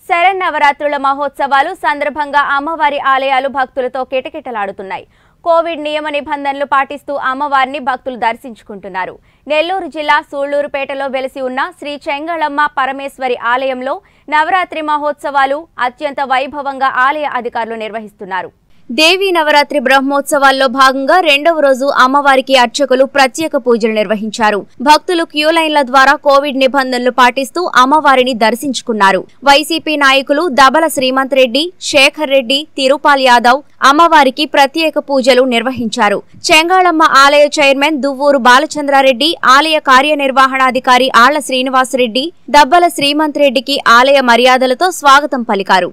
శరన్నవరాత్రుల మహోత్సవాలు సందర్భంగా అమ్మవారి ఆలయాలు భక్తులతో కిటకిటలాడుతున్నాయి కోవిడ్ నియమ నిబంధనలు పాటిస్తూ అమ్మవారిని భక్తులు దర్శించుకుంటున్నారు నెల్లూరు జిల్లా సూళ్లూరుపేటలో వెలిసి ఉన్న శ్రీ చెంగళమ్మ పరమేశ్వరి ఆలయంలో నవరాత్రి మహోత్సవాలు అత్యంత వైభవంగా ఆలయ అధికారులు నిర్వహిస్తున్నారు దేవీ నవరాత్రి బ్రహ్మోత్సవాల్లో భాగంగా రెండవ రోజు అమ్మవారికి అర్చకులు ప్రత్యేక పూజలు నిర్వహించారు భక్తులు క్యూ లైన్ల ద్వారా కోవిడ్ నిబంధనలు పాటిస్తూ అమ్మవారిని దర్శించుకున్నారు వైసీపీ నాయకులు దబల శ్రీమంత్ రెడ్డి శేఖర్ రెడ్డి తిరుపాల్ యాదవ్ అమ్మవారికి ప్రత్యేక పూజలు నిర్వహించారు చెంగాళమ్మ ఆలయ చైర్మన్ దువ్వూరు బాలచంద్రారెడ్డి ఆలయ కార్యనిర్వహణాధికారి ఆళ్ల శ్రీనివాసరెడ్డి దబ్బల శ్రీమంత్ రెడ్డికి ఆలయ మర్యాదలతో స్వాగతం పలికారు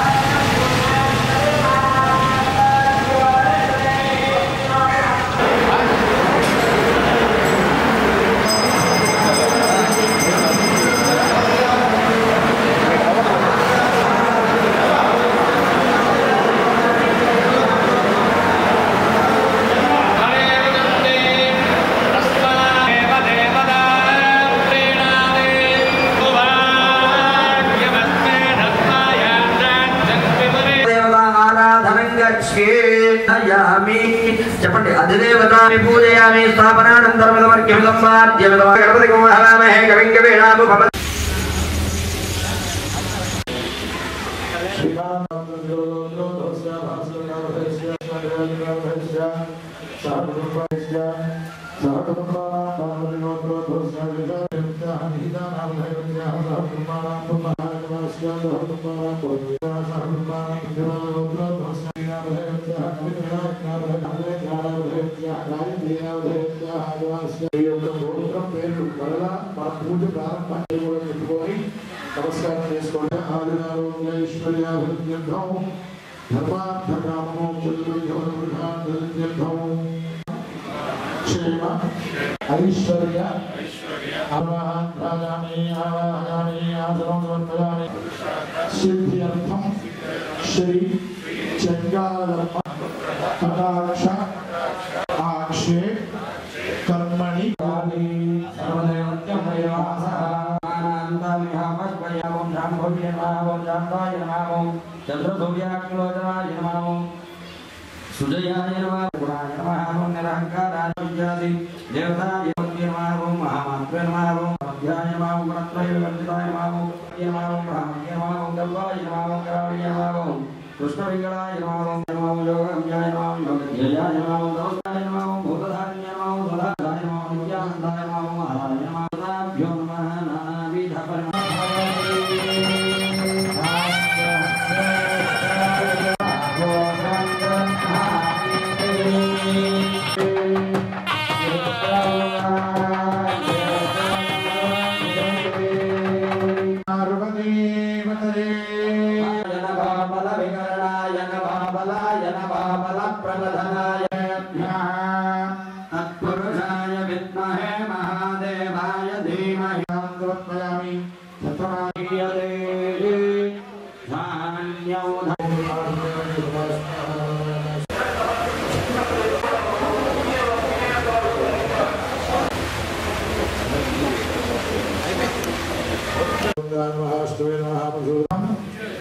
దేవతారాధనంగచ్చేయామి చెప్పండి అధిదేవతాని పూజయామి స్థాపనానంతరమిదమర్ఘ్యం సంవాద్య గణపతి కుమహరామహే కవింగ వేణాము భవ నమస్కారం చేసుకోండి ఆదినారోగ్య ఐశ్వర్యాభివృద్ధ్యర్థం ధర్మార్థకామోక్షం క్షేమ ఐశ్వర్య ఆవాహయామి ఆవాహయామి ఆసనం సమర్పయామి సిద్ధ్యర్థం శ్రీ చెంగాలమ్మ కటాక్ష ఆక్షే కర్మణి కాళీ సుజయాయ నమః గుణాయ నమః ఓం నిరహంకారాయ విద్యాది దేవతాయ నమః ఓం మహామాత్రే నమః ఓం అధ్యాయ నమః ఓం గుణత్రయ వివర్జితాయ నమః ఓం నమః ఓం బ్రాహ్మణ్య నమః ఓం గర్వాయ నమః ఓం కరాళీయ నమః ఓం కృష్ణవింగళాయ నమః ఓం